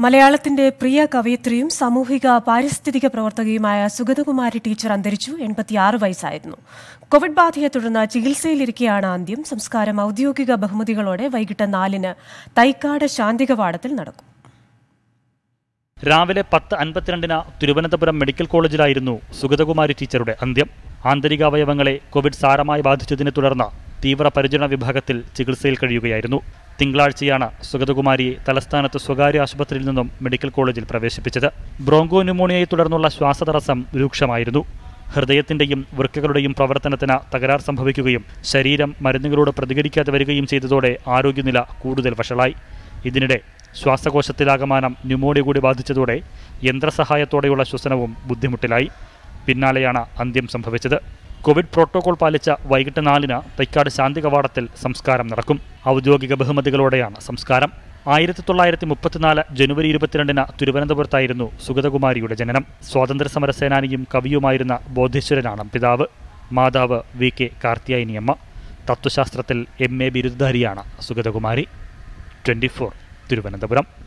മലയാളത്തിന്റെ പ്രിയ കവയിത്രിയും സാമൂഹിക പാരിസ്ഥിതിക പ്രവർത്തകയുമായ സുഗതകുമാരി ടീച്ചർ അന്തരിച്ചു എൺപത്തിയാറ് വയസ്സായിരുന്നു കോവിഡ് ബാധയെ തുടർന്ന് ചികിത്സയിലിരിക്കെയാണ് അന്ത്യം സംസ്കാരം ഔദ്യോഗിക ബഹുമതികളോടെ വൈകിട്ട് നാലിന് തൈക്കാട് ശാന്തി കവാടത്തിൽ നടക്കും രാവിലെ പത്ത് അൻപത്തിരണ്ടിന് തിരുവനന്തപുരം മെഡിക്കൽ കോളേജിലായിരുന്നു സുഗതകുമാരി ടീച്ചറുടെ അന്ത്യം ആന്തരികാവയവങ്ങളെ കോവിഡ് സാരമായി ബാധിച്ചതിനെ തുടർന്ന് തീവ്ര പരിചരണ വിഭാഗത്തിൽ ചികിത്സയിൽ കഴിയുകയായിരുന്നു തിങ്കളാഴ്ചയാണ് സുഗതകുമാരിയെ തലസ്ഥാനത്ത് സ്വകാര്യ ആശുപത്രിയിൽ നിന്നും മെഡിക്കൽ കോളേജിൽ പ്രവേശിപ്പിച്ചത് ബ്രോങ്കോ ന്യൂമോണിയയെ തുടർന്നുള്ള ശ്വാസതടസ്സം രൂക്ഷമായിരുന്നു ഹൃദയത്തിന്റെയും വൃക്കകളുടെയും പ്രവർത്തനത്തിന് തകരാർ സംഭവിക്കുകയും ശരീരം മരുന്നുകളോട് പ്രതികരിക്കാതെ വരികയും ചെയ്തതോടെ ആരോഗ്യനില കൂടുതൽ വഷളായി ഇതിനിടെ ശ്വാസകോശത്തിലാകമാനം ന്യൂമോണിയ കൂടി ബാധിച്ചതോടെ യന്ത്രസഹായത്തോടെയുള്ള ശ്വസനവും ബുദ്ധിമുട്ടിലായി പിന്നാലെയാണ് അന്ത്യം സംഭവിച്ചത് കോവിഡ് പ്രോട്ടോകോൾ പാലിച്ച വൈകിട്ട് നാലിന് തൈക്കാട് ശാന്തി കവാടത്തിൽ സംസ്കാരം നടക്കും ഔദ്യോഗിക ബഹുമതികളോടെയാണ് സംസ്കാരം ആയിരത്തി തൊള്ളായിരത്തി മുപ്പത്തിനാല് ജനുവരി ഇരുപത്തിരണ്ടിന് തിരുവനന്തപുരത്തായിരുന്നു സുഗതകുമാരിയുടെ ജനനം സ്വാതന്ത്ര്യ സമര സേനാനിയും കവിയുമായിരുന്ന ബോധേശ്വരനാണ് പിതാവ് മാതാവ് വി കെ കാർത്തിയായനിയമ്മ തത്വശാസ്ത്രത്തിൽ എം എ ബിരുദധാരിയാണ് സുഗതകുമാരി ട്വൻറ്റി ഫോർ തിരുവനന്തപുരം